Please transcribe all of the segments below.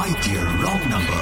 dear wrong number.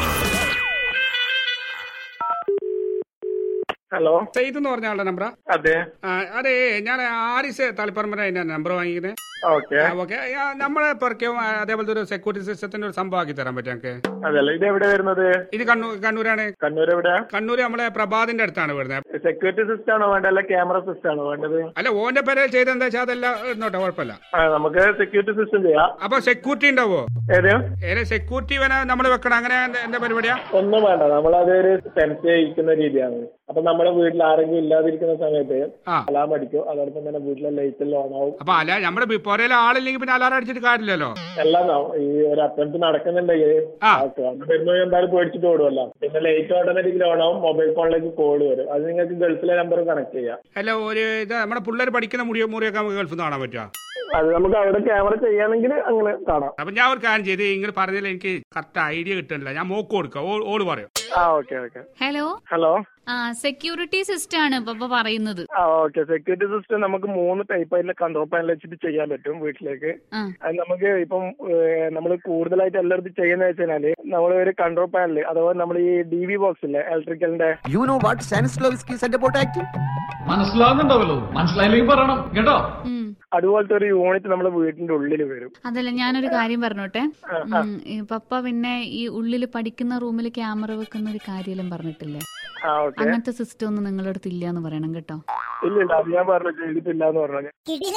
Hello Saith എന്ന് പറഞ്ഞ ആളുടെ നമ്പറാ അതെ ആ, അതെ ഞാൻ ആരിസ് തളിപ്പറമ്പര നമ്പർ വാങ്ങിക്കുന്നത് ഓക്കെ ഓക്കെ നമ്മളെ പെർക്കും അതേപോലത്തെ ഒരു സെക്യൂരിറ്റി സിസ്റ്റത്തിന്റെ ഒരു സംഭവം ആക്കി തരാൻ പറ്റും ഞങ്ങൾക്ക് അതല്ല ഇത് എവിടെ വരുന്നത് ഇത് കണ്ണൂർ കണ്ണൂരാണ് കണ്ണൂർ എവിടെയാ കണ്ണൂർ നമ്മളെ പ്രഭാതിന്റെ അടുത്താണ് വരുന്നത് സെക്യൂരിറ്റി സിസ്റ്റം ആണോ വേണ്ടത് അല്ല ക്യാമറ സിസ്റ്റം ആണോ വേണ്ടത് അല്ല ഓന്റെ പേരെ ചെയ്ത് എന്താ വെച്ചാൽ അതെല്ലാം ഇരുന്നോട്ടെ കുഴപ്പമില്ല ആ നമുക്ക് സെക്യൂരിറ്റി സിസ്റ്റം ചെയ്യാം അപ്പൊ സെക്യൂരിറ്റി ഉണ്ടാവോ ഏത് ഏത് സെക്യൂരിറ്റി വേണ നമ്മൾ വെക്കണം അങ്ങനെ എന്ത- എന്താ പരിപാടിയാ ഒന്നും വേണ്ട നമ്മളതൊരു സെൻസ് ചെയ്യിക്കുന്ന രീതിയാണ് അപ്പൊ നമ്മുടെ വീട്ടിൽ ആരെങ്കിലും ഇല്ലാതിരിക്കുന്ന സമയത്ത് ആ. അലാം അടിക്കും അതോടൊപ്പം തന്നെ വീട്ടിലെ ലൈറ്റ് എല്ലാം ഓൺ ആവും അപ്പൊ അല്ല നമ്മുടെ പുറയിലെ ആളില്ലെങ്കിൽ പിന്നെ അലാറം അടിച്ചിട്ട് കാര്യമില്ലല്ലോ എല്ലാം ആവും. ഈ ഒരു അറ്റംപ്റ്റ് നടക്കുന്നുണ്ടെങ്കിൽ ആ. വരുമ്പോൾ എന്തായാലും പേടിച്ചിട്ട് ഓടുമല്ലോ പിന്നെ ലൈറ്റ് ഓട്ടോമാറ്റിക്കലി ഓൺ ആവും മൊബൈൽ ഫോണിലേക്ക് കോഡ് വരും അത് നിങ്ങൾക്ക് ഗൾഫിലെ നമ്പർ കണക്ട് ചെയ്യാം അല്ല ഒരു ഇത് നമ്മുടെ പിള്ളേർ പഠിക്കുന്ന മുറിയോ മുറിയൊക്കെ നമുക്ക് ഗൾഫിൽ നിന്ന് കാണാൻ പറ്റുക അത് നമുക്ക് അവിടെ ക്യാമറ ചെയ്യുകയാണെങ്കിൽ അങ്ങനെ കാണാം അപ്പൊ ഞാൻ ഒരു കാര്യം ചെയ്ത് ഇങ്ങനെ പറഞ്ഞതിൽ എനിക്ക് കറക്റ്റ് ഐഡിയ കിട്ടുന്നില്ല ഞാൻ മോക്ക് കൊടുക്കാം ഓ- ഓള് പറയും ആ ഓക്കെ ഓക്കെ ഹലോ ഹലോ ആ സെക്യൂരിറ്റി സിസ്റ്റം ആണ് പപ്പ പറയുന്നത് ആ ഓക്കെ സെക്യൂരിറ്റി സിസ്റ്റം നമുക്ക് മൂന്ന് ടൈപ്പ് ആയിട്ടുള്ള കൺട്രോൾ പാനൽ വെച്ചിട്ട് ചെയ്യാൻ പറ്റും വീട്ടിലേക്ക് ആ അത് നമുക്ക് ഇപ്പം നമ്മൾ കൂടുതലായിട്ട് എല്ലായിടത്തും ചെയ്യുന്ന വെച്ചാല് നമ്മൾ ഒരു കൺട്രോൾ പാനൽ അഥവാ നമ്മൾ ഈ ഡി വി ബോക്സ് ഇല്ലേ ഇലക്ട്രിക്കലിന്റെ You know what Stanislavski said about acting? മനസ്സിലാകുന്നുണ്ടാവല്ലോ മനസ്സിലായില്ലെങ്കിൽ പറയണം കേട്ടോ ഉം. അതുപോലത്തെ ഒരു യൂണിറ്റ് നമ്മുടെ വീടിന്റെ ഉള്ളിൽ വരും അതല്ല ഞാനൊരു കാര്യം പറഞ്ഞോട്ടെ ഉം, ഈ പപ്പ പിന്നെ ഈ ഉള്ളിൽ പഠിക്കുന്ന റൂമിൽ ക്യാമറ വെക്കുന്ന ഒരു കാര്യമെല്ലാം പറഞ്ഞിട്ടില്ലേ ആ ഓക്കെ അങ്ങനത്തെ സിസ്റ്റം ഒന്നും നിങ്ങളുടെ അടുത്ത് ഇല്ല എന്ന് പറയണം കേട്ടോ ഇല്ല ഇല്ല അത് ഞാൻ പറഞ്ഞു ചെയ്തിട്ടില്ല എന്ന് പറഞ്ഞു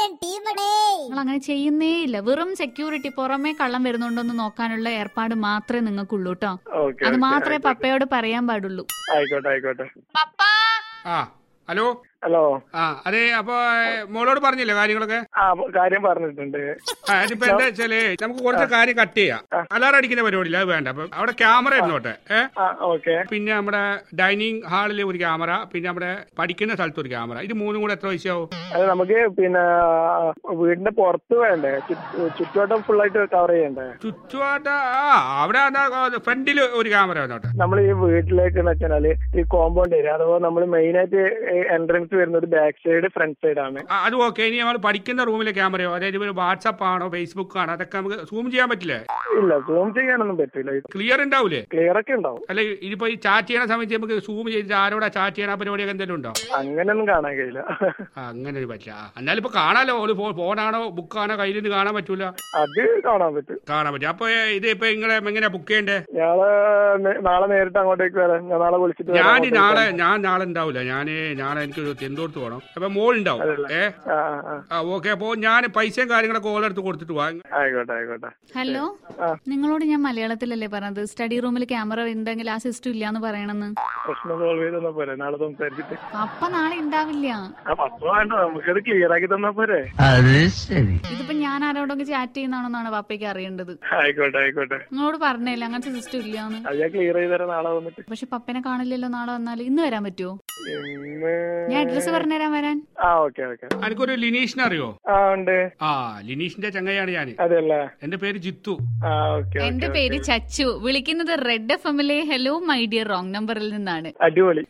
നിങ്ങൾ അങ്ങനെ ചെയ്യുന്നേ ഇല്ല വെറും സെക്യൂരിറ്റി പുറമേ കള്ളം വരുന്നുണ്ടോന്ന് നോക്കാനുള്ള ഏർപ്പാട് മാത്രമേ നിങ്ങൾക്കുള്ളൂ കേട്ടോ ഓക്കെ അത് മാത്രമേ പപ്പയോട് പറയാൻ പാടുള്ളൂ ആയിക്കോട്ടെ ആയിക്കോട്ടെ പപ്പ ആ ഹലോ ഹലോ ആ അതെ അപ്പൊ ഏ, മോളോട് പറഞ്ഞില്ലേ കാര്യങ്ങളൊക്കെ ആ കാര്യം പറഞ്ഞിട്ടുണ്ട് ആ ഇതിപ്പോ എന്താ വെച്ചാല് നമുക്ക് കുറച്ച് കാര്യം കട്ട് ചെയ്യാം അലാറം അടിക്കുന്ന പരിപാടിയില്ല അത് വേണ്ട അപ്പൊ അവിടെ ക്യാമറ ഇരുന്നോട്ടെ ഏ ആ ഓക്കെ പിന്നെ നമ്മുടെ ഡൈനിങ് ഹാളിൽ ഒരു ക്യാമറ പിന്നെ നമ്മുടെ പഠിക്കുന്ന സ്ഥലത്ത് ഒരു ക്യാമറ ഇത് മൂന്നും കൂടെ എത്ര പൈസയാവും അത് നമുക്ക് പിന്നെ വീടിന്റെ പുറത്ത് വേണ്ടേ ചു- ചുറ്റുവട്ടം ഫുള്ളായിട്ട് കവർ ചെയ്യണ്ടേ ചുറ്റുപാട്ട ആ അവിടെ ഫ്രണ്ടിൽ ഒരു ക്യാമറ വന്നോട്ടെ നമ്മൾ ഈ വീട്ടിലേക്ക് എന്ന് വെച്ചാല് ഈ കോമ്പൗണ്ട് ഏരിയ അഥവാ നമ്മൾ മെയിൻ ആയിട്ട് എൻട്രൻസ് വരുന്നത് ബാക്ക് സൈഡ് ഫ്രണ്ട് സൈഡ് ആണ് ആ, അത് ഓക്കെ ഇനി നമ്മൾ പഠിക്കുന്ന റൂമിലെ ക്യാമറയോ അതായത് വാട്സപ്പ് ആണോ ഫേസ്ബുക്ക് ആണോ അതൊക്കെ നമുക്ക് സൂം ചെയ്യാൻ പറ്റില്ലേ ഇല്ല സൂം ചെയ്യാനൊന്നും പറ്റില്ല ക്ലിയർ ഉണ്ടാവൂലേ ക്ലിയർ ഒക്കെ ഉണ്ടാവും അല്ല ഇതിപ്പോ ഈ ചാറ്റ് ചെയ്യണ സമയത്ത് നമുക്ക് സൂം ചെയ്തിട്ട് ആരോടാ ചാറ്റ് ചെയ്യണ പരിപാടിയൊക്കെ എന്തെങ്കിലും ഉണ്ടോ അങ്ങനെയൊന്നും കാണാൻ കഴിയില്ല ആ, അങ്ങനെ ഒരു പറ്റില്ല ആ, എന്നാലും ഇപ്പൊ കാണാലോ ഒരു ഫോ- ഫോണാണോ ബുക്കാണോ കയ്യിൽ നിന്ന് കാണാൻ പറ്റൂല അത് കാണാൻ പറ്റും കാണാൻ പറ്റും അപ്പൊ ഏ, ഇത് ഇപ്പൊ നിങ്ങളെ എങ്ങനെയാ ബുക്ക് ചെയ്യണ്ടേ ഞാള് നേ- നാളെ നേരിട്ട് അങ്ങോട്ടേക്ക് വരാം ഞാൻ നാളെ വിളിച്ചിട്ട് വരാം ഞാൻ അങ്ങോട്ടേക്ക്. നാളെ ഞാൻ നാളെ ഉണ്ടാവില്ല ഞാൻ നാളെ എനിക്ക് എന്തോർത്ത് പോകണം അപ്പൊ മോൾ ഉണ്ടാവും ഏ ആ ആ, ആ. ആ ഓക്കെ അപ്പൊ ഞാൻ പൈസയും കാര്യങ്ങളൊക്കെ ഓൾ എടുത്ത് കൊടുത്തിട്ട് പോവാ ആയിക്കോട്ടെ ആയിക്കോട്ടെ ഹലോ ആ. നിങ്ങളോട് ഞാൻ മലയാളത്തിലല്ലേ പറഞ്ഞത് സ്റ്റഡി റൂമിൽ ക്യാമറ ഉണ്ടെങ്കിൽ ആ സിസ്റ്റം ഇല്ലാന്ന് പറയണെന്ന് പ്രശ്നം സോൾവ് ചെയ്ത് തന്നാ പോരെ നാളെ സംസാരിച്ചിട്ട് പപ്പ നാളെ ഉണ്ടാവില്ല ആ പത്ത് വേണ്ട നമുക്കത് ക്ലിയർ ആക്കി തന്നാ പോരെ ഇതിപ്പോ ഞാൻ ആരോടെങ്കിലും ചാറ്റ് ചെയ്യുന്നതാണെന്നാണ് പപ്പയ്ക്ക് അറിയേണ്ടത് ആയിക്കോട്ടെ ആയിക്കോട്ടെ നിങ്ങളോട് പറഞ്ഞില്ല അങ്ങനത്തെ സിസ്റ്റം ഇല്ലാന്ന് അത് ഞാൻ ക്ലിയർ ചെയ്ത് തരാം നാളെ വന്നിട്ട് പക്ഷെ പപ്പനെ കാണില്ലല്ലോ നാളെ വന്നാൽ ഇന്ന് വരാൻ പറ്റുമോ ഇന്ന് ഞാൻ അഡ്രസ് പറഞ്ഞുതരാൻ വരാൻ ആ ഓക്കെ ഓക്കെ എനിക്കൊരു ലിനീഷിനെ അറിയോ ആ ഉണ്ട് ആ ലിനീഷിന്റെ ചങ്ങയാണ് ഞാൻ അതെല്ലേ എന്റെ പേര് ജിത്തു ആ ഓക്കെ എന്റെ പേര് ചച്ചു വിളിക്കുന്നത് റെഡ് എഫ് എമ്മിലെ ഹലോ മൈ ഡിയർ റോങ് നമ്പറിൽ നിന്നാണ് അടിപൊളി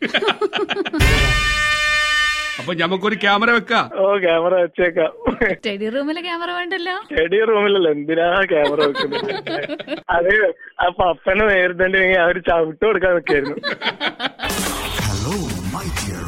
അപ്പൊ നമുക്കൊരു ക്യാമറ വെക്കാം ഓ ക്യാമറ വെച്ചേക്കാം സ്റ്റഡി റൂമിലെ ക്യാമറ വേണ്ടല്ലോ സ്റ്റഡി റൂമിലല്ലോ എന്തിനാ ക്യാമറ വെക്കുന്നത് അത് ആ പപ്പനെ നേരിട്ടുണ്ടെങ്കിൽ ഞാൻ ഒരു ചവിട്ട് കൊടുക്കാൻ നിൽക്കായിരുന്നു Hello, my dear